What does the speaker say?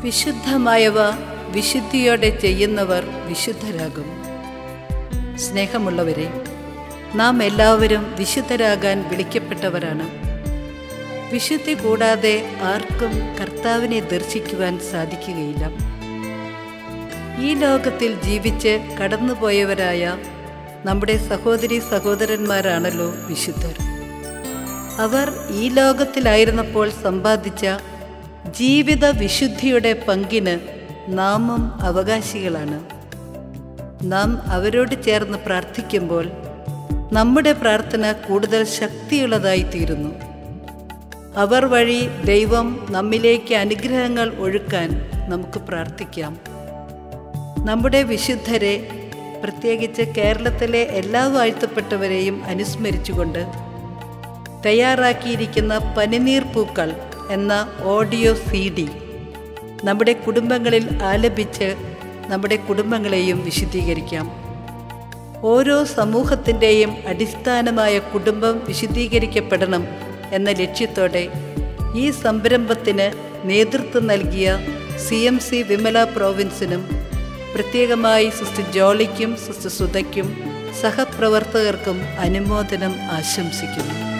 വിശുദ്ധമായവ വിശുദ്ധിയോടെ ചെയ്യുന്നവർ വിശുദ്ധരാകും സ്നേഹമുള്ളവരെ നാം എല്ലാവരും വിശുദ്ധരാകാൻ വിളിക്കപ്പെട്ടവരാണ് വിശുദ്ധി കൂടാതെ ആർക്കും കർത്താവിനെ ദർശിക്കുവാൻ സാധിക്കുകയില്ല ഈ ലോകത്തിൽ ജീവിച്ച് കടന്നുപോയവരായ നമ്മുടെ സഹോദരി സഹോദരന്മാരാണല്ലോ വിശുദ്ധർ അവർ ഈ ലോകത്തിലായിരുന്നപ്പോൾ സമ്പാദിച്ച ജീവിത വിശുദ്ധിയുടെ പങ്കിന് നാമും അവകാശികളാണ് നാം അവരോട് ചേർന്ന് പ്രാർത്ഥിക്കുമ്പോൾ നമ്മുടെ പ്രാർത്ഥന കൂടുതൽ ശക്തിയുള്ളതായി തീരുന്നു അവർ വഴി ദൈവം നമ്മിലേക്ക് അനുഗ്രഹങ്ങൾ ഒഴുക്കാൻ നമുക്ക് പ്രാർത്ഥിക്കാം നമ്മുടെ വിശുദ്ധരെ പ്രത്യേകിച്ച് കേരളത്തിലെ എല്ലാ വാഴ്ത്തപ്പെട്ടവരെയും അനുസ്മരിച്ചുകൊണ്ട് തയ്യാറാക്കിയിരിക്കുന്ന പനിനീർ പൂക്കൾ എന്ന ഓഡിയോ സി ഡി നമ്മുടെ കുടുംബങ്ങളിൽ ആലപിച്ച് നമ്മുടെ കുടുംബങ്ങളെയും വിശുദ്ധീകരിക്കാം ഓരോ സമൂഹത്തിൻ്റെയും അടിസ്ഥാനമായ കുടുംബം വിശുദ്ധീകരിക്കപ്പെടണം എന്ന ലക്ഷ്യത്തോടെ ഈ സംരംഭത്തിന് നേതൃത്വം നൽകിയ സി എം സി വിമല പ്രോവിൻസിനും പ്രത്യേകമായി സിസ്റ്റർ ജോളിക്കും സിസ്റ്റർ സുധയ്ക്കും സഹപ്രവർത്തകർക്കും അനുമോദനം ആശംസിക്കുന്നു